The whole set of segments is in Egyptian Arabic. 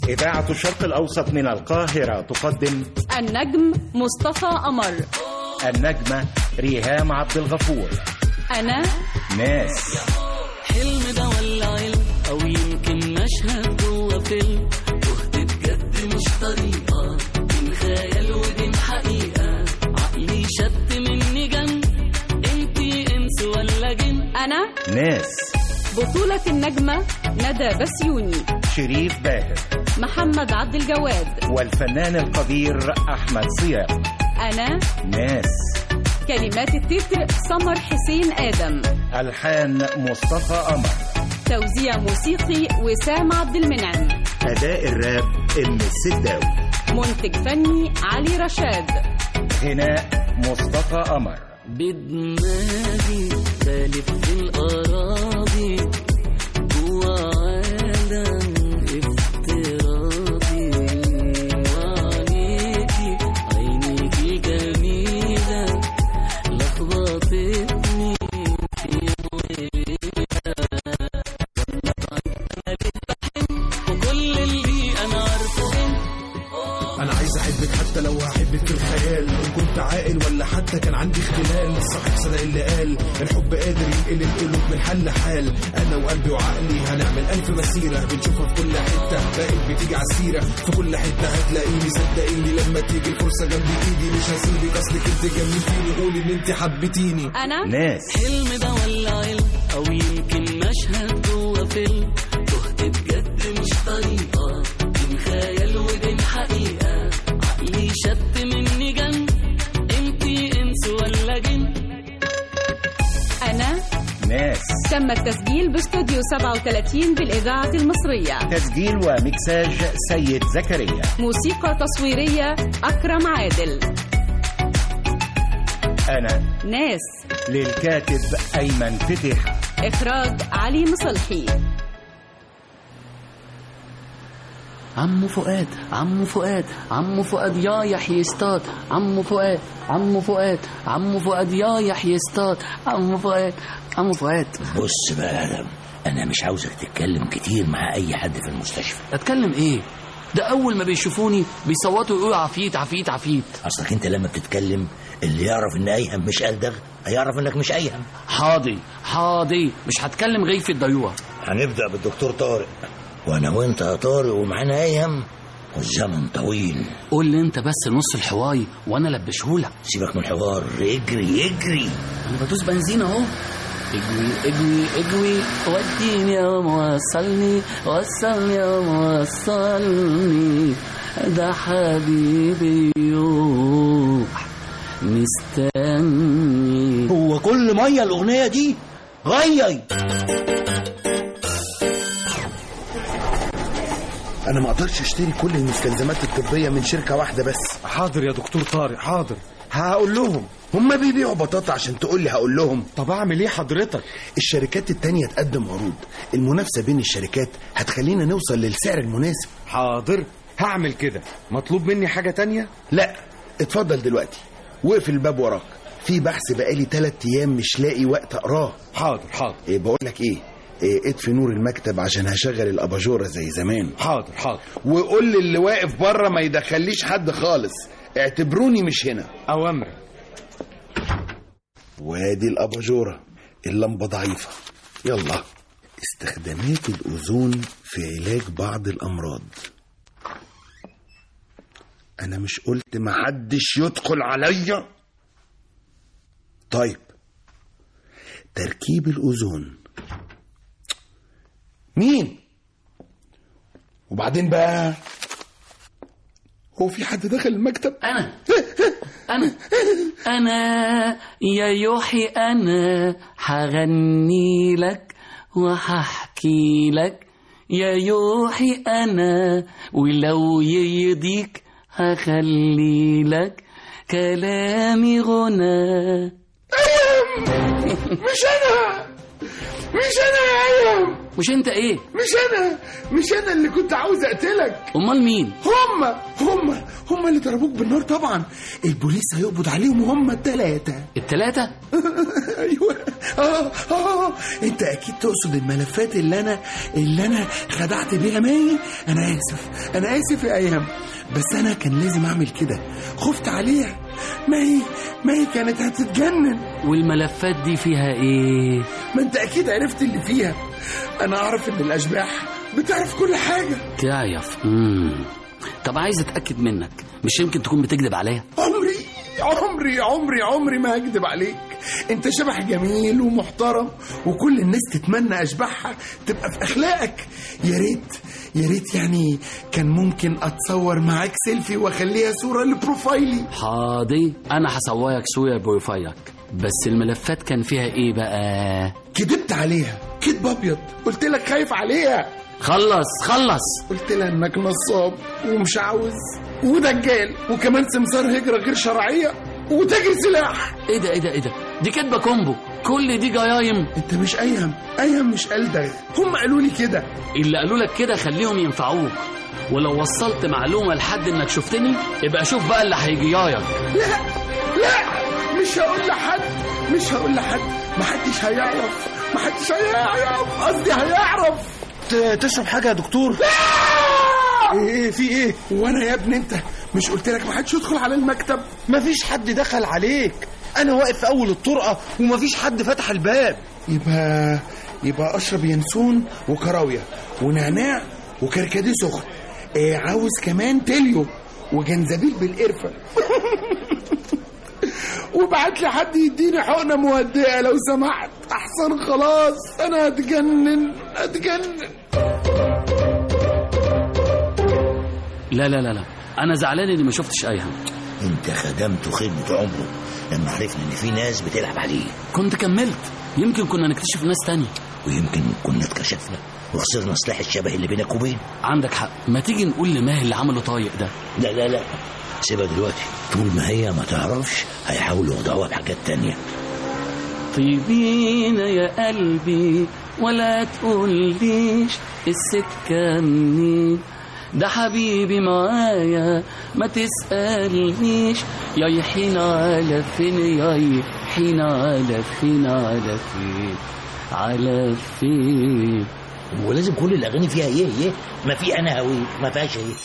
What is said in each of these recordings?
إذاعة الشرق الأوسط من القاهرة تقدم النجم مصطفى قمر النجمة ريهام عبد الغفور أنا ناس حلم ده ولا علم او يمكن مشهد جوه فيلم تهت بجد مش طريقه بين خيال وبين حقيقه عقلي شد مني جن انتي انس ولا جن أنا ناس بطولة النجمة ندى بسيوني شريف باهر محمد عبد الجواد والفنان القدير أحمد صيام أنا ناس كلمات التتر سمر حسين آدم ألحان مصطفى قمر توزيع موسيقي وسام عبد المنعم أداء الراب إم السداوي منتج فني علي رشاد غناء مصطفى قمر بدماغي بلف في الأراضي جوا عالم افتراضي وعليكي عينيكي جميلة لخبطتني وكل اللي أنا عارفه انا عايز احبك حتى لو هحبك في الخيال ان كنت عاقل ولا حتى كان عندي اختلال الصاحب صدق اللي قال الحب قادر ينقل القلوب من حل لحال انا وقلبي وعقلي هنعمل الف مسيره بنشوفها في كل حته بقت بتيجي على السيره في كل حته هتلاقيني صدقيني لما تيجي الفرصه جنب ايدي مش هسيبك اصلك انت جننتيني قولي ان انت حبيتيني أنا ناس حلم ده ولا علم او يمكن مشهد جوه فيلم تهت بجد مش طريقه بين خيال وبين حقيقه عقلي شد مني جن انتي انس ولا جن أنا ناس تم التسجيل باستوديو 37 بالإذاعة المصرية تسجيل ومكساج سيد زكريا موسيقى تصويرية أكرم عادل أنا ناس للكاتب أيمن فتح إخراج علي مصلحي عمو فؤاد عمو فؤاد عمو فؤاد يا يحيى يصطاد عمو فؤاد عمو فؤاد عمو فؤاد يا يحيى يصطاد عمو فؤاد عمو فؤاد بص بقى يا ادم انا مش عاوزك تتكلم كتير مع اي حد في المستشفى اتكلم ايه ده اول ما بيشوفوني بيصوتوا يقولوا عفيت عفيت عفيت اصلك انت لما بتتكلم اللي يعرف ان ايهم مش ألدغ هيعرف انك مش ايهم حاضي حاضي مش هتكلم غير في الضيوع هنبدا بالدكتور طارق وانا وانت يا طارق ومعانا ايهم والزمن طويل قول لي انت بس نص الحواي وانا لبشهولك سيبك من الحوار اجري اجري انا بدوس بنزين اهو اجوي اجوي اجوي وديني يا موصلني وصلني يا موصلني ده حبيبي يروح مستني هو كل ميه الاغنيه دي غير انا ما اقدرش اشتري كل المستلزمات الطبيه من شركه واحده بس حاضر يا دكتور طارق حاضر هقول لهم هما بيبيعوا بطاطا عشان تقول لي هقول لهم طب اعمل ايه حضرتك الشركات التانية تقدم عروض المنافسه بين الشركات هتخلينا نوصل للسعر المناسب حاضر هعمل كده مطلوب مني حاجه تانية لا اتفضل دلوقتي واقفل الباب وراك في بحث بقالي تلات ايام مش لاقي وقت اقراه حاضر حاضر إيه بقول لك ايه إيه اطفي نور المكتب عشان هشغل الاباجوره زي زمان حاضر حاضر وقول لي اللي واقف بره ما يدخليش حد خالص اعتبروني مش هنا اوامرك وادي الاباجوره اللمبه ضعيفه يلا استخدامات الاوزون في علاج بعض الامراض انا مش قلت محدش يدخل عليا طيب تركيب الاوزون مين وبعدين بقى هو في حد دخل المكتب انا انا انا يا يوحي انا هغني لك وهحكي لك يا يوحي انا ولو يرضيك هخلي لك كلامي غنى مش انا مش انا يا ايام مش انت ايه مش انا مش انا اللي كنت عاوز اقتلك امال مين هم هم هم اللي ضربوك بالنار طبعا البوليس هيقبض عليهم هم التلاتة التلاتة ايوه اه اه انت اكيد تقصد الملفات اللي انا اللي انا خدعت بيها ماهي انا اسف انا اسف يا ايام بس انا كان لازم اعمل كده خفت عليها ماهي ماهي كانت هتتجنن والملفات دي فيها ايه ما انت اكيد عرفت اللي فيها انا اعرف ان الاشباح بتعرف كل حاجه تعرف امم طب عايز اتاكد منك مش يمكن تكون بتكذب عليا عمري عمري عمري عمري ما هكدب عليك انت شبح جميل ومحترم وكل الناس تتمنى اشباحها تبقى في اخلاقك يا ريت يا ريت يعني كان ممكن اتصور معاك سيلفي واخليها صوره لبروفايلي حاضي انا هصورك صورة بروفايلك بس الملفات كان فيها ايه بقى كدبت عليها كدب ابيض قلت لك خايف عليها خلص خلص قلت لها انك نصاب ومشعوذ ودجال وكمان سمسار هجره غير شرعيه وتاجر سلاح ايه ده ايه ده ايه ده دي كدبه كومبو كل دي جرايم انت مش ايهم ايهم مش قلدغ هم قالوا لي كده اللي قالوا لك كده خليهم ينفعوك ولو وصلت معلومه لحد انك شفتني يبقى شوف بقى اللي هيجيايك لا لا مش هقول لحد مش هقول لحد محدش هيعرف محدش هيعرف قصدي هيعرف تشرب حاجه يا دكتور ايه ايه في ايه وانا يا ابني انت مش قلت لك محدش يدخل على المكتب مفيش حد دخل عليك انا واقف في اول الطرقه ومفيش حد فتح الباب يبقى يبقى اشرب ينسون وكراويه ونعناع وكركديه سخن إيه عاوز كمان تليو وجنزبيل بالقرفه وبعت لي حد يديني حقنه مهدئه لو سمحت احسن خلاص انا هتجنن هتجنن لا لا لا لا انا زعلان اني ما شفتش ايهم انت خدمته خدمة عمره لما عرفنا ان في ناس بتلعب عليه كنت كملت يمكن كنا نكتشف ناس تانية ويمكن كنا اتكشفنا وخسرنا سلاح الشبه اللي بينك وبينه عندك حق ما تيجي نقول لماهي اللي عمله طايق ده لا لا لا سيبها دلوقتي طول ما هي ما تعرفش هيحاولوا يخدعوها بحاجات تانية طيبين يا قلبي ولا تقوليش السكة منين ده حبيبي معايا ما تسألنيش يايحين على فين يايحين على فين على فين على فين ولازم كل الاغاني فيها ايه ايه ما في انا هوي ما فيهاش ايه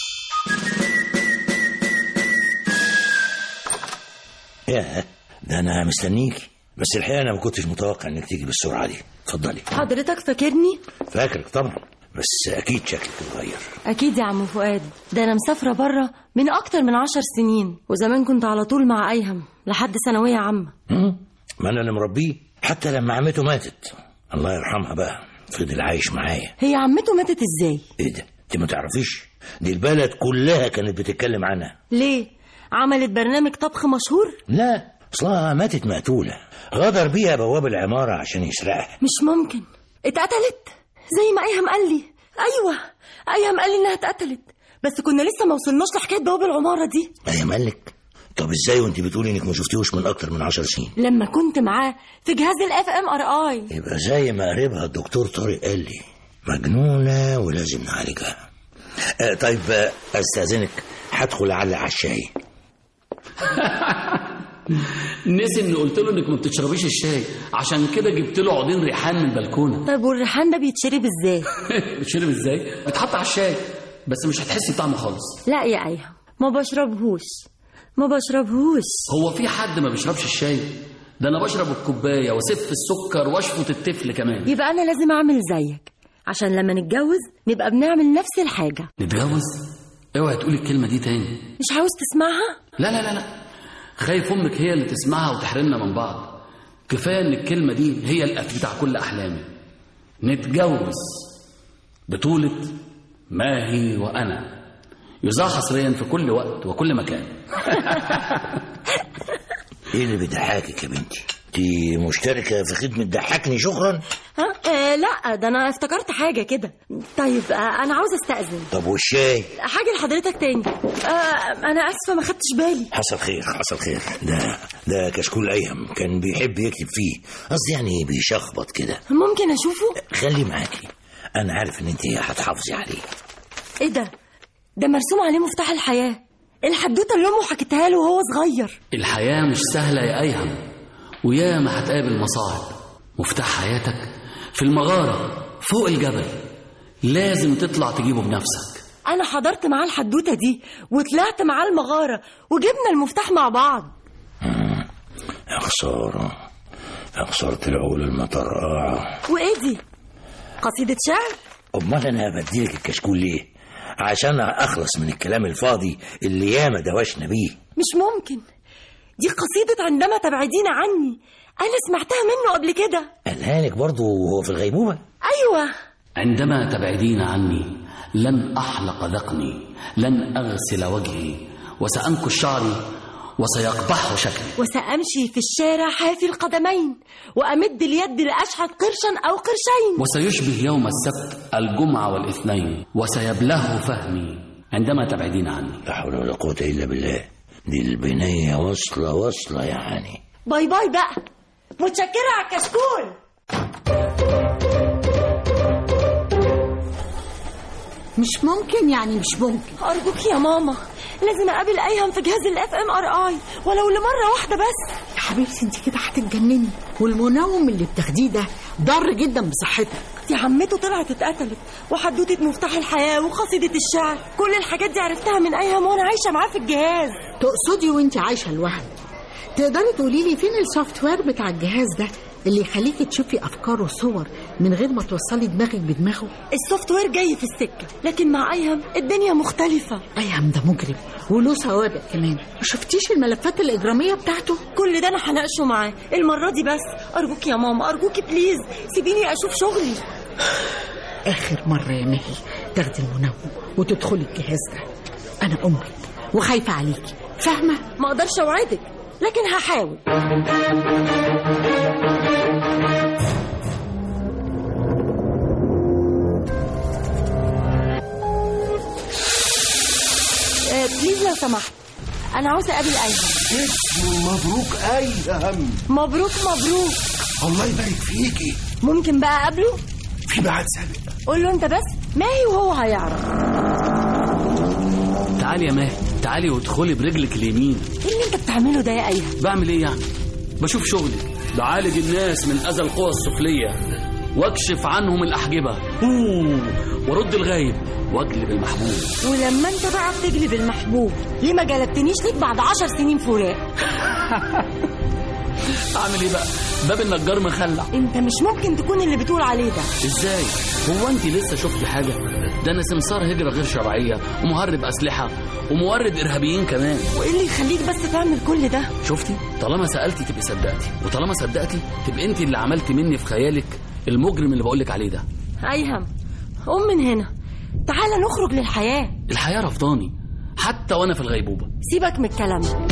يا ده انا مستنيك بس الحقيقه انا ما كنتش متوقع انك تيجي بالسرعه دي اتفضلي حضرتك فاكرني؟ فاكرك طبعا بس اكيد شكلك اتغير أكيد يا عم فؤاد ده أنا مسافرة بره من أكتر من عشر سنين وزمان كنت على طول مع أيهم لحد ثانوية عامة مم. ما انا اللي مربيه حتى لما عمته ماتت الله يرحمها بقى فضل عايش معايا هي عمته ماتت إزاي؟ ايه ده انت ما تعرفيش دي البلد كلها كانت بتتكلم عنها ليه؟ عملت برنامج طبخ مشهور؟ لا اصلها ماتت مقتوله غدر بيها بواب العماره عشان يسرقها مش ممكن اتقتلت زي ما أيهم قال لي أيوة أيهم قال لي إنها اتقتلت بس كنا لسه ما وصلناش لحكاية بواب العمارة دي ايه مالك طب ازاي وانت بتقولي انك ما شفتيهوش من اكتر من عشر سنين لما كنت معاه في جهاز الاف ام ار اي يبقى زي ما قريبها الدكتور طارق قال لي مجنونه ولازم نعالجها آه طيب آه، استاذنك هدخل اعلق على الشاي نسي اني قلت له انك ما بتشربيش الشاي عشان كده جبت له عودين ريحان من البلكونه طيب والريحان ده بيتشرب ازاي بتشرب ازاي بتحط على الشاي بس مش هتحسي بطعمه خالص لا يا ايهم ما بشربهوش ما بشربهوش هو في حد ما بيشربش الشاي ده انا بشرب الكوبايه واسف السكر واشفط التفل كمان يبقى انا لازم اعمل زيك عشان لما نتجوز نبقى بنعمل نفس الحاجة نتجوز اوعي تقولي الكلمه دي تاني مش عاوز تسمعها لا لا لا لا خايف امك هي اللي تسمعها وتحرمنا من بعض كفايه ان الكلمه دي هي القتل بتاع كل احلامي نتجوز بطوله ماهي وانا يذاع حصريا في كل وقت وكل مكان ايه اللي بيضحكك يا بنتي دي مشتركه في خدمه ضحكني شكرا ها آه لا ده انا افتكرت حاجة كده طيب آه انا عاوز استأذن طب والشاي حاجة لحضرتك تاني آه انا اسفة ما خدتش بالي حصل خير حصل خير ده ده كشكول ايهم كان بيحب يكتب فيه قصدي يعني بيشخبط كده ممكن اشوفه خليه معاكي انا عارف ان انت هتحافظي عليه ايه ده ده مرسوم عليه مفتاح الحياة الحدوتة اللي امه حكتها له وهو صغير الحياه مش سهله يا ايهم ويا ما هتقابل مصاعب مفتاح حياتك في المغارة فوق الجبل لازم تطلع تجيبه بنفسك انا حضرت معاه الحدوته دي وطلعت معاه المغاره وجبنا المفتاح مع بعض يا خسارة يا خسارة العقول المطرقعة وايه دي قصيده شعر أمال أنا بديلك الكشكول ليه؟ عشان أخلص من الكلام الفاضي اللي ياما دوشنا بيه مش ممكن دي قصيده عندما تبعدين عني انا سمعتها منه قبل كده قالها لك برضه وهو في الغيبوبة ايوه عندما تبعدين عني لن أحلق ذقني لن أغسل وجهي وسأنكش شعري وسيقبح شكلي وسامشي في الشارع حافي القدمين وامد اليد لاشحت قرشا او قرشين وسيشبه يوم السبت الجمعة والاثنين وسيبله فهمي عندما تبعدين عني لا حول ولا قوة إلا بالله دي البنية واصلة واصلة يعني باي باي بقى متشكره على الكشكول مش ممكن يعني مش ممكن ارجوك يا ماما لازم اقابل ايهم في جهاز الاف ام ار اي ولو لمره واحده بس يا حبيبتي انت كده هتتجنني والمنوم اللي بتاخديه ده ضار جدا بصحتك دي عمته طلعت اتقتلت وحدوته مفتاح الحياه وقصيده الشعر كل الحاجات دي عرفتها من ايهم وانا عايشه معاه في الجهاز تقصدي وانت عايشه لوحدك تقدري تقولي لي فين السوفت وير بتاع الجهاز ده اللي يخليكي تشوفي افكار وصور من غير ما توصلي دماغك بدماغه السوفت وير جاي في السكه لكن مع ايهم الدنيا مختلفه ايام ده مجرم وله سوابق كمان ما شفتيش الملفات الاجراميه بتاعته كل ده انا هناقشه معاه المره دي بس ارجوك يا ماما ارجوكي بليز سيبيني اشوف شغلي اخر مره يا مهي تاخدي المنوم وتدخلي الجهاز ده انا امك وخايفه عليكي فاهمه ما اقدرش اوعدك لكن هحاول آه، بليز لو سمحت انا عاوزه اقابل ايهم مبروك اي اهم مبروك مبروك الله يبارك فيكي ممكن بقى اقابله في بعد سابق قول له انت بس ماهي وهو هيعرف تعالي يا ماهي تعالي وادخلي برجلك اليمين ايه اللي انت بتعمله ده يا ايهم بعمل ايه يعني بشوف شغلي بعالج الناس من اذى القوى السفليه واكشف عنهم الاحجبه أوه. وارد الغايب واجلب المحبوب ولما انت بقى بتجلب المحبوب ليه ما جلبتنيش ليك بعد عشر سنين فراق اعمل ايه بقى باب النجار مخلع انت مش ممكن تكون اللي بتقول عليه ده ازاي هو انت لسه شفتي حاجه ده انا سمسار هجره غير شرعيه ومهرب اسلحه ومورد ارهابيين كمان وايه اللي يخليك بس تعمل كل ده شفتي طالما سالتي تبقي صدقتي وطالما صدقتي تبقى انت اللي عملتي مني في خيالك المجرم اللي بقولك عليه ده ايهم قوم من هنا تعالى نخرج للحياه الحياه رفضاني حتى وانا في الغيبوبه سيبك من الكلام ده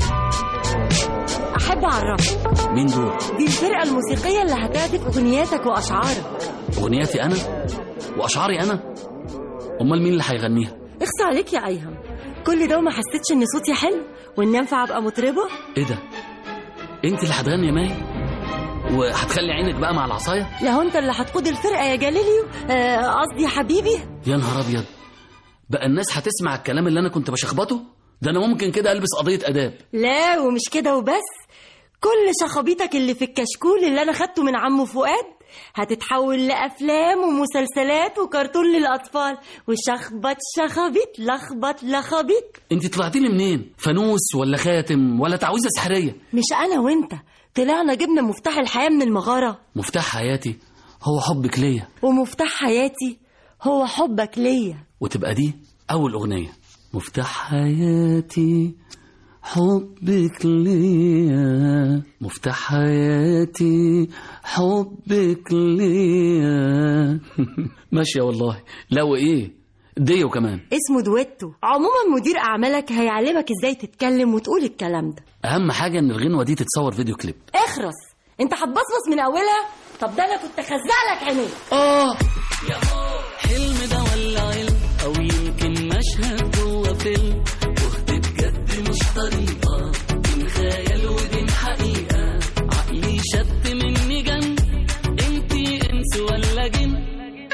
احب اعرفك مين دول دي الفرقه الموسيقيه اللي هتعزف اغنياتك واشعارك اغنياتي انا واشعاري انا امال مين اللي هيغنيها اخصى عليك يا ايهم كل ده وما حسيتش ان صوتي حلو وان ينفع ابقى مطربه ايه ده انت اللي هتغني يا ماي وهتخلي عينك بقى مع العصايه لو انت اللي هتقود الفرقه يا جاليليو آه، قصدي يا حبيبي يا نهار ابيض بقى الناس هتسمع الكلام اللي انا كنت بشخبطه ده انا ممكن كده البس قضيه اداب لا ومش كده وبس كل شخابيطك اللي في الكشكول اللي انا خدته من عمو فؤاد هتتحول لافلام ومسلسلات وكرتون للاطفال وشخبط شخبيط لخبط لخبيط انت طلعتي لي منين فانوس ولا خاتم ولا تعويذه سحريه مش انا وانت طلعنا جبنا مفتاح الحياه من المغاره مفتاح حياتي هو حبك ليا ومفتاح حياتي هو حبك ليا وتبقى دي اول اغنيه مفتاح حياتي حبك ليا مفتاح حياتي حبك ليا ماشيه والله لا وايه ديو كمان اسمه دويتو عموما مدير اعمالك هيعلمك ازاي تتكلم وتقول الكلام ده اهم حاجه ان الغنوه دي تتصور فيديو كليب اخرس انت هتبصبص من اولها طب ده انا كنت خزع لك عينيك اه حلم ده ولا علم او يمكن مشهد جوه فيلم وحدة جد مش طريقة بين خيال وبين حقيقة عقلي شد مني جن انتي انس ولا جن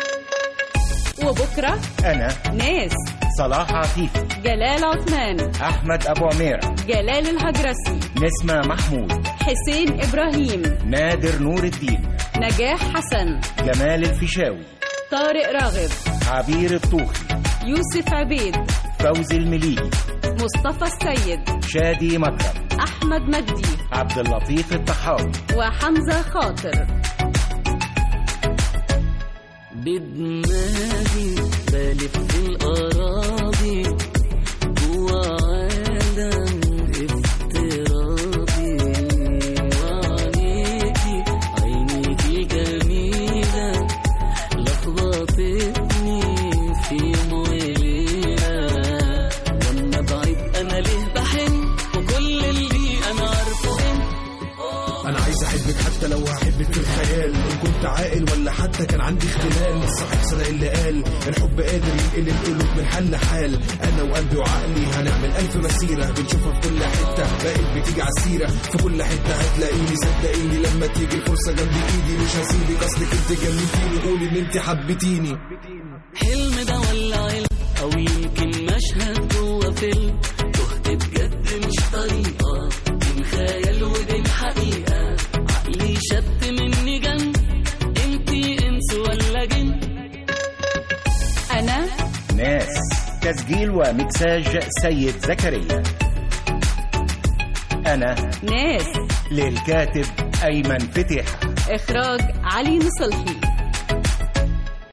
وبكرة أنا ناس صلاح عفيف جلال عثمان أحمد أبو عميرة جلال الهجرسي نسمة محمود حسين إبراهيم نادر نور الدين نجاح حسن جمال الفيشاوي طارق راغب عبير الطوخي يوسف عبيد فوزي المليجي مصطفى السيد شادي مكرم أحمد مجدي عبد اللطيف الطحاوي وحمزة خاطر بدماغي بلف في الأراضي جوا عالم افتراضي وعينيكي عينيكي جميلة لخبطتني في يوم وليلة لما بعيد أنا ليه بحن وكل اللي أنا عارفه إن انا عايز احبك حتى لو هحبك في الخيال ان كنت عاقل ولا حتى كان عندي اختلال الصاحب صدق اللي قال الحب قادر ينقل القلوب من حل لحال انا وقلبي وعقلي هنعمل الف مسيره بنشوفها في كل حته بقت بتيجي على السيره في كل حته هتلاقيني صدقيني لما تيجي الفرصه جنب ايدي مش هسيبك اصلك انت جننتيني قولي ان انت حبيتيني حلم ده ولا علم او يمكن مشهد جوه فيلم تهت بجد مش طريقة بين خيال وبين حقيقة عقلي شت مني جن انتي انس ولا جن أنا ناس تسجيل ومكساج سيد زكريا أنا ناس للكاتب أيمن فتح إخراج علي نصلحي